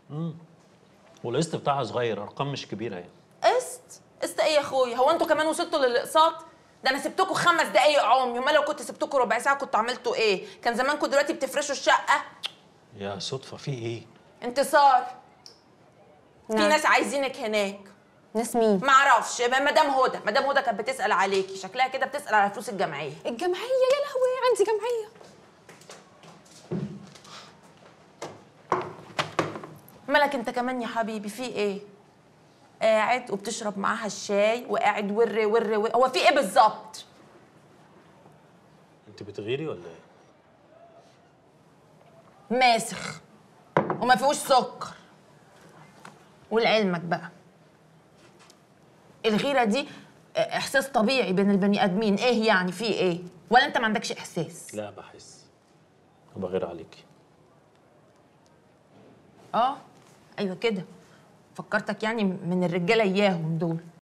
والقسط بتاعها صغير ارقام مش كبيره يعني قسط قسط ايه يا اخويا هو انتوا كمان وصلتوا للاقساط ده انا سبتكم خمس دقايق عمي امال لو كنت سبتكم ربع ساعه كنتوا عملتوا ايه كان زمانكم دلوقتي بتفرشوا الشقه يا صدفه في ايه انتصار في نعم. ناس عايزينك هناك ناس مين ما اعرفش مدام هدى مدام هدى كانت بتسال عليكي شكلها كده بتسال على فلوس الجمعيه الجمعيه يا لهوي عندي جمعيه مالك انت كمان يا حبيبي في ايه قاعد وبتشرب معاها الشاي وقاعد ور ور, ور. هو في ايه بالظبط انت بتغيري ولا ايه ماسخ وما فيهوش سكر ولعلمك بقى الغيره دي احساس طبيعي بين البني ادمين ايه يعني في ايه ولا انت ما عندكش احساس لا بحس وبغير عليكي اه ايوه كده فكرتك يعني من الرجاله اياهم دول